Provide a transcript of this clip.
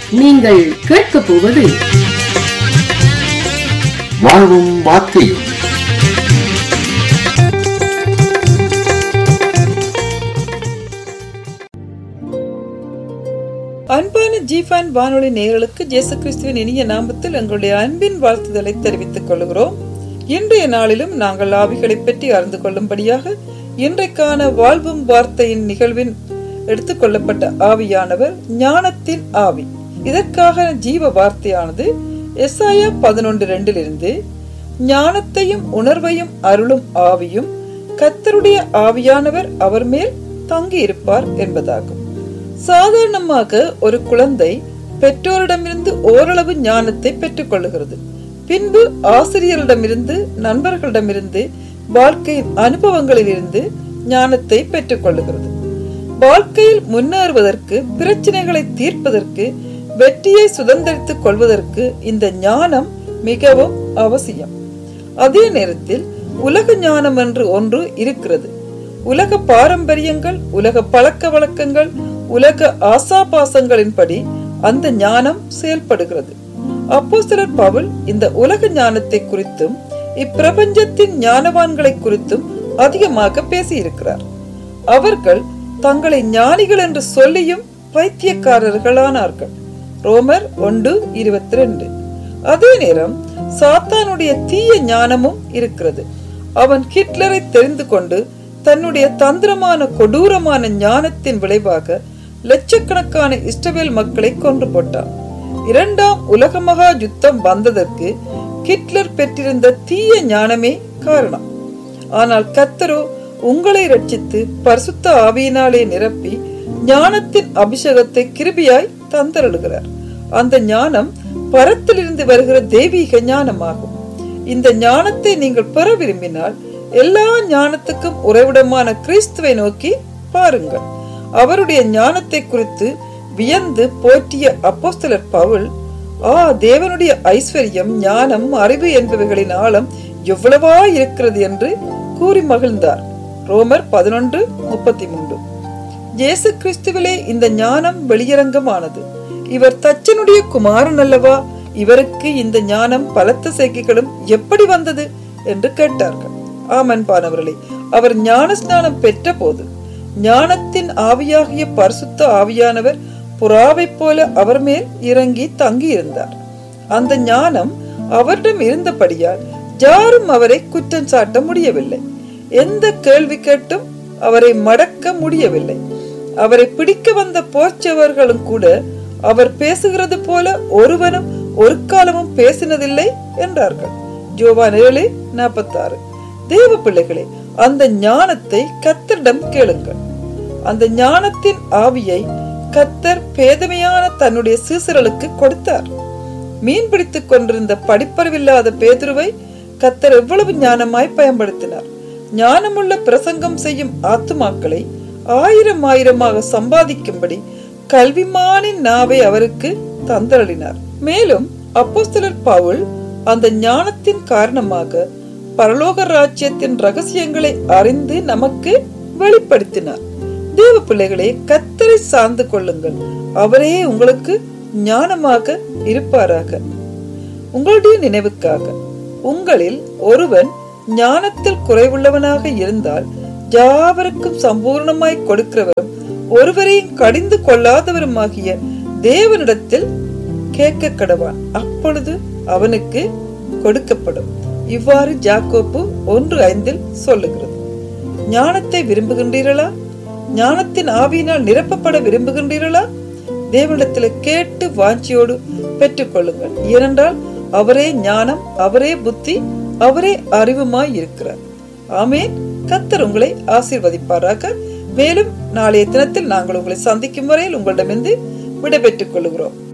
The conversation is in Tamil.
நீங்கள் கேட்கப் போவது வாழ்வும் வார்த்தையும் அன்பான ஜீஃபான் வானொலி நேயர்களுக்கு இயேசு கிறிஸ்துவின் இனிய நாமத்தில் எங்களுடைய அன்பின் வாழ்த்துதலை தெரிவித்துக் கொள்கிறோம் இன்றைய நாளிலும் நாங்கள் ஆவிகளை பற்றி அறிந்து கொள்ளும்படியாக இன்றைக்கான வாழ்வும் வார்த்தையின் நிகழ்வின் எடுத்துக்கொள்ளப்பட்ட ஆவியானவர் ஞானத்தின் ஆவி இதற்காக ஜீவ வார்த்தையானது எஸ்ஐயா பதினொன்று ரெண்டிலிருந்து ஞானத்தையும் உணர்வையும் அருளும் ஆவியும் கத்தருடைய ஆவியானவர் அவர் மேல் தங்கி இருப்பார் என்பதாகும் சாதாரணமாக ஒரு குழந்தை பெற்றோரிடமிருந்து ஓரளவு ஞானத்தை பெற்றுக்கொள்ளுகிறது பின்பு ஆசிரியரிடமிருந்து நண்பர்களிடமிருந்து வாழ்க்கையின் அனுபவங்களிலிருந்து ஞானத்தை பெற்றுக்கொள்ளுகிறது வாழ்க்கையில் முன்னேறுவதற்கு பிரச்சனைகளை தீர்ப்பதற்கு வெற்றியை சுதந்திரித்துக் கொள்வதற்கு இந்த ஞானம் மிகவும் அவசியம் அதே நேரத்தில் உலக ஞானம் என்று ஒன்று இருக்கிறது உலக பாரம்பரியங்கள் உலக பழக்க வழக்கங்கள் உலக ஆசாபாசங்களின்படி அந்த ஞானம் செயல்படுகிறது அப்போஸ்தலர் பவுல் இந்த உலக ஞானத்தை குறித்தும் இப்பிரபஞ்சத்தின் ஞானவான்களை குறித்தும் அதிகமாக பேசியிருக்கிறார் அவர்கள் தங்களை ஞானிகள் என்று சொல்லியும் பைத்தியக்காரர்களானார்கள் ரோமர் ஒன்று இருபத்தி ரெண்டு அதே நேரம் சாத்தானுடைய தீய ஞானமும் இருக்கிறது அவன் ஹிட்லரை தெரிந்து கொண்டு தன்னுடைய தந்திரமான கொடூரமான ஞானத்தின் விளைவாக லட்சக்கணக்கான இஸ்ரவேல் மக்களை கொன்று போட்டான் இரண்டாம் உலக மகா யுத்தம் வந்ததற்கு ஹிட்லர் பெற்றிருந்த தீய ஞானமே காரணம் ஆனால் கத்தரோ உங்களை ரட்சித்து பரிசுத்த ஆவியினாலே நிரப்பி ஞானத்தின் அபிஷேகத்தை கிருபியாய் தந்தருளுகிறார் அந்த ஞானம் பரத்திலிருந்து வருகிற தெய்வீக ஞானமாகும் இந்த ஞானத்தை நீங்கள் பெற விரும்பினால் எல்லா ஞானத்துக்கும் உறைவிடமான கிறிஸ்துவை நோக்கி பாருங்கள் அவருடைய ஞானத்தை குறித்து வியந்து போற்றிய அப்போஸ்தலர் பவுல் ஆ தேவனுடைய ஐஸ்வர்யம் ஞானம் அறிவு என்பவைகளின் ஆழம் எவ்வளவா இருக்கிறது என்று கூறி மகிழ்ந்தார் ரோமர் பதினொன்று முப்பத்தி மூன்று இயேசு கிறிஸ்துவிலே இந்த ஞானம் வெளியரங்கமானது இவர் தச்சனுடைய குமாரன் அல்லவா இவருக்கு இந்த ஞானம் பலத்த செய்கைகளும் எப்படி வந்தது என்று கேட்டார்கள் ஆமன் பானவர்களே அவர் ஞான ஸ்நானம் பெற்ற போது ஞானத்தின் ஆவியாகிய பரிசுத்த ஆவியானவர் புறாவைப் போல அவர் மேல் இறங்கி தங்கி இருந்தார் அந்த ஞானம் அவரிடம் இருந்தபடியால் யாரும் அவரை குற்றம் சாட்ட முடியவில்லை எந்த கேள்வி கேட்டும் அவரை மடக்க முடியவில்லை அவரை பிடிக்க வந்த போர்ச்சவர்களும் கூட அவர் பேசுகிறது போல ஒருவனும் ஒரு காலமும் பேசினதில்லை என்றார்கள் ஜோவான் ஏழு நாற்பத்தாறு தேவ பிள்ளைகளே அந்த ஞானத்தை கத்தரிடம் கேளுங்கள் அந்த ஞானத்தின் ஆவியை கத்தர் பேதமையான தன்னுடைய சீசர்களுக்கு கொடுத்தார் மீன் பிடித்துக் கொண்டிருந்த படிப்பறிவில்லாத பேதுருவை கத்தர் எவ்வளவு ஞானமாய் பயன்படுத்தினார் ஞானமுள்ள பிரசங்கம் செய்யும் ஆத்துமாக்களை ஆயிரம் ஆயிரமாக சம்பாதிக்கும்படி கல்விமானின் நாவை அவருக்கு தந்தரளினார் மேலும் அப்போஸ்தலர் பவுல் அந்த ஞானத்தின் காரணமாக பரலோக ராஜ்யத்தின் ரகசியங்களை அறிந்து நமக்கு வெளிப்படுத்தினார் தேவ பிள்ளைகளே கத்தரை சார்ந்து கொள்ளுங்கள் அவரே உங்களுக்கு ஞானமாக இருப்பாராக உங்களுடைய நினைவுக்காக உங்களில் ஒருவன் ஞானத்தில் குறைவுள்ளவனாக இருந்தால் யாவருக்கும் சம்பூர்ணமாய் கொடுக்கிறவரும் ஒருவரையும் கடிந்து கொள்ளாதவருமாகிய தேவனிடத்தில் கேட்க கடவான் அப்பொழுது அவனுக்கு கொடுக்கப்படும் இவ்வாறு ஜாக்கோப்பு ஒன்று ஐந்தில் சொல்லுகிறது ஞானத்தை விரும்புகின்றீர்களா ஞானத்தின் ஆவியினால் நிரப்பப்பட விரும்புகின்றீர்களா தேவனிடத்தில் கேட்டு வாஞ்சியோடு பெற்றுக்கொள்ளுங்கள் ஏனென்றால் அவரே ஞானம் அவரே புத்தி அவரே அறிவுமாய் இருக்கிறார் ஆமேன் கத்தர் உங்களை ஆசீர்வதிப்பாராக மேலும் நாளைய தினத்தில் நாங்கள் உங்களை சந்திக்கும் வரையில் உங்களிடமிருந்து விடைபெற்றுக் கொள்கிறோம்